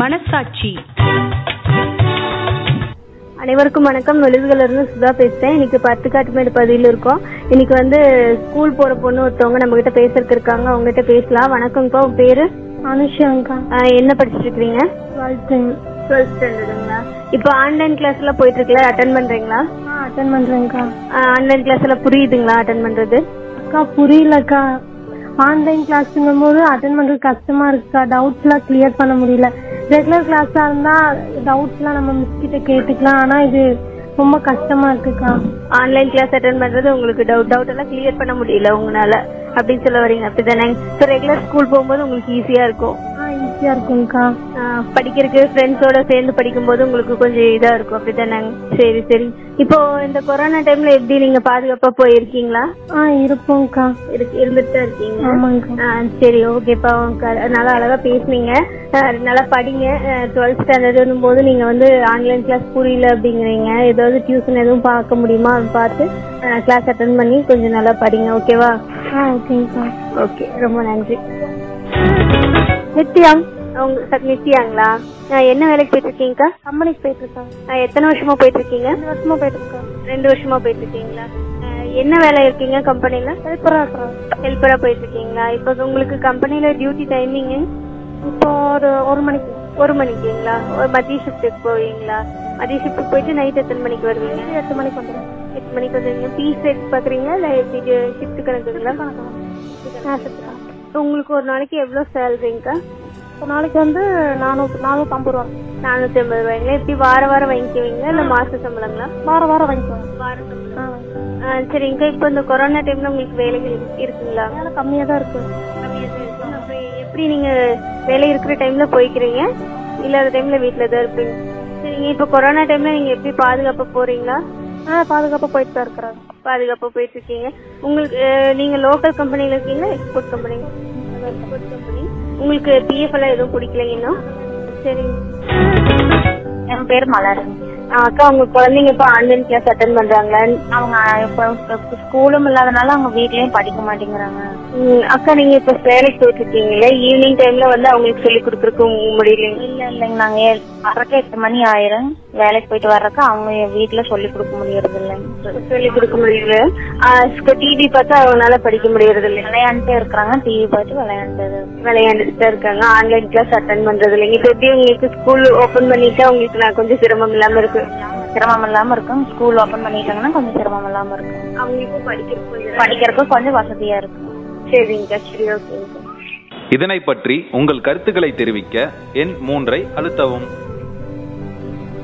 மனசாட்சி அனைவருக்கும் வணக்கம் நொலிவுகள் இருந்து சுதா பேசுறேன் இன்னைக்கு பத்து காட்டுமேடு பகுதியில் இருக்கோம் இன்னைக்கு வந்து ஸ்கூல் போற பொண்ணு ஒருத்தவங்க நம்ம கிட்ட பேசுறதுக்கு இருக்காங்க அவங்க கிட்ட பேசலாம் வணக்கம்ப்பா உங்க பேரு அனுஷாங்கா ஆஹ் என்ன படிச்சிட்டு இருக்கீங்க டுவெல்த்து டுவெல்த் ஸ்டாண்டர்டுங்களா இப்போ ஆன்லைன் கிளாஸ் எல்லாம் போயிட்டு இருக்குல்ல அட்டன் பண்றீங்களா ஆ அட்டன் பண்றேங்க்கா ஆன்லைன் கிளாஸ் எல்லாம் புரியுதுங்களா அட்டன் பண்றது அக்கா புரியலக்கா ஆன்லைன் கிளாஸுங்கும் போது அட்டன் பண்றது கஷ்டமா இருக்குக்கா டவுட்ஸ் எல்லாம் கிளியர் பண்ண முடியல ரெகுலர் கிளாஸா இருந்தா டவுட்ஸ் எல்லாம் நம்ம மிஸ் கிட்ட கேட்டுக்கலாம் ஆனா இது ரொம்ப கஷ்டமா இருக்குக்கா ஆன்லைன் கிளாஸ் அட்டன் பண்றது உங்களுக்கு டவுட் டவுட் எல்லாம் கிளியர் பண்ண முடியல உங்களால அப்படின்னு சொல்ல வரீங்க அப்படிதானே இப்போ ரெகுலர் ஸ்கூல் போகும்போது உங்களுக்கு ஈஸியா இருக்கும் ஆ ஈஸியா இருக்கும்க்கா ஆஹ் படிக்கிறதுக்கு ஃப்ரெண்ட்ஸோட சேர்ந்து படிக்கும்போது உங்களுக்கு கொஞ்சம் இதா இருக்கும் அப்படிதானே சரி சரி இப்போ இந்த கொரோனா டைம்ல எப்படி நீங்க பாதுகாப்பா போயிருக்கீங்களா ஆ இருப்போம்க்கா இருக்கு- இருந்துட்டு தான் இருக்கீங்க ஆமாங்கக்கா ஆ, சரி ஓகேப்பா நல்லா அழகா பேசுனீங்க ஆ, நல்லா படிங்க டுவெல்த் ஸ்டாண்டர்டும் போது நீங்க வந்து ஆன்லைன் கிளாஸ் புரியல அப்படிங்கிறீங்க ஏதாவது டியூஷன் எதுவும் பார்க்க முடியுமா பார்த்து கிளாஸ் அட்டன் பண்ணி கொஞ்சம் நல்லா படிங்க ஓகேவா ஆ ஓகேங்கக்கா ஓகே ரொம்ப நன்றி நித்யா உங்க ச- நித்யாங்களா ஆ, என்ன வேலைக்கு போயிட்டு இருக்கீங்கக்கா கம்பெனிக்கு போயிட்டு இருக்கேன் ஆ, எத்தனை வருஷமா போயிட்டு இருக்கீங்க ரெண்டு வருஷமா போயிட்டு இருக்கேன் ரெண்டு வருஷமா போயிட்டு இருக்கீங்களா ஆ, என்ன வேலை இருக்கீங்க கம்பெனில ஹெல்ப்பரா இருக்கிறேன் ஹெல்ப்பரா போயிட்டு இருக்கீங்களா இப்போ உங்களுக்கு கம்பெனில டியூட்டி டைமிங் இப்போ ஒரு ஒரு மணிக்கு ஒரு மணிக்குங்களா ஒரு மதிய ஷிஃப்ட்டுக்கு போவீங்களா மதிய ஷிஃப்ட்டுக்கு போயிட்டு நைட் எத்தனை மணிக்கு வருவீங்க எட்டு மணிக்கு வந்துடும் எட்டு மணிக்கு வந்துருவீங்க ஃபீஸ் ரேட் பாக்குறீங்களா இல்ல எப்படி ஷிஃப்ட் கணக்குங்களா இப்போ உங்களுக்கு ஒரு நாளைக்கு எவ்வளவு சேலரிங்கக்கா ஒரு நாளைக்கு வந்து நானூத்தி நானூத்தி ஐம்பது ரூபா நானூத்தி ஐம்பது ரூபாய்ங்களா இப்படி வார வாரம் வாங்கிக்குவீங்களா இல்ல மாச சம்பளங்களா வாரம் வாரம் வாங்கிக்குவாங்க வார சம்பளம் ஆ ஆ, சரிங்கக்கா இப்போ இந்த கொரோனா டைம்ல உங்களுக்கு வேலைகள் இருக்கு- இருக்குங்களா வேலை கம்மியா தான் இருக்கு கம்மியா தான் இருக்கு. அப்புறம் எப்படி நீங்க வேலை இருக்கிற டைம்ல போய்க்கிறீங்க இல்லாத டைம்ல வீட்ல தான் இருப்பீங்க சரிங்க இப்போ கொரோனா டைம்ல நீங்க எப்படி பாதுகாப்பா போறீங்களா ஆ பாதுகாப்பா போயிட்டு தான் இருக்கிறாங்க பாதுகாப்பா போயிட்டு இருக்கீங்க உங்களுக்கு அஹ், நீங்க லோக்கல் கம்பெனில இருக்கீங்களா எக்ஸ்போர்ட் கம்பெனி எக்ஸ்போர்ட் கம்பெனி உங்களுக்கு பிஎஃப் எல்லாம் எதுவும் பிடிக்கலைங்க இன்னும் சரிங்க என் பேர் மலர் ஆ, அக்கா உங்க குழந்தைங்க இப்ப ஆன்லைன் கிளாஸ் அட்டன் பண்றாங்களா அவங்க இப்போ ஸ்கூலும் இல்லாதனால அவங்க வீட்லயும் படிக்க மாட்டேங்கிறாங்க ம், அக்கா நீங்க இப்ப வேலைக்கு போயிட்டு இருக்கீங்களே ஈவினிங் டைம்ல வந்து அவங்களுக்கு சொல்லி கொடுக்கறதுக்கு முடியலைங்க இல்ல இல்லைங்க நாங்க ஏழு- வர்றதுக்கு எட்டு மணி ஆயிரும் வேலைக்கு போயிட்டு வர்றதுக்கு அவங்க வீட்ல சொல்லி கொடுக்க முடியறது இல்லைங்க சொல்லி கொடுக்க முடியல டிவி பார்த்தா அவங்களால படிக்க முடியறது இல்லை விளையாண்டுட்டே இருக்கிறாங்க டிவி பார்த்து விளையாண்டது விளையாண்டுட்டு தான் இருக்காங்க ஆன்லைன் கிளாஸ் அட்டன் பண்றது இல்லைங்க இப்ப எப்படி உங்களுக்கு ஸ்கூல் ஓபன் பண்ணிட்டா உங்களுக்கு நான் கொஞ்சம் சிரமம் இல்லாம இருக்கு சிரமம் இல்லாம இருக்கும் ஸ்கூல் ஓபன் பண்ணிட்டாங்கன்னா கொஞ்சம் சிரமம் இல்லாம இருக்கும் அவங்களுக்கும் படிக்கிறது கொஞ்சம் படிக்கிறதுக்கு கொஞ்சம் வசதியா இருக்கும் சரிங்கக்கா சரி ஓகேங்கக்கா இதனை பற்றி உங்கள் கருத்துக்களை தெரிவிக்க எண் மூன்றை அழுத்தவும்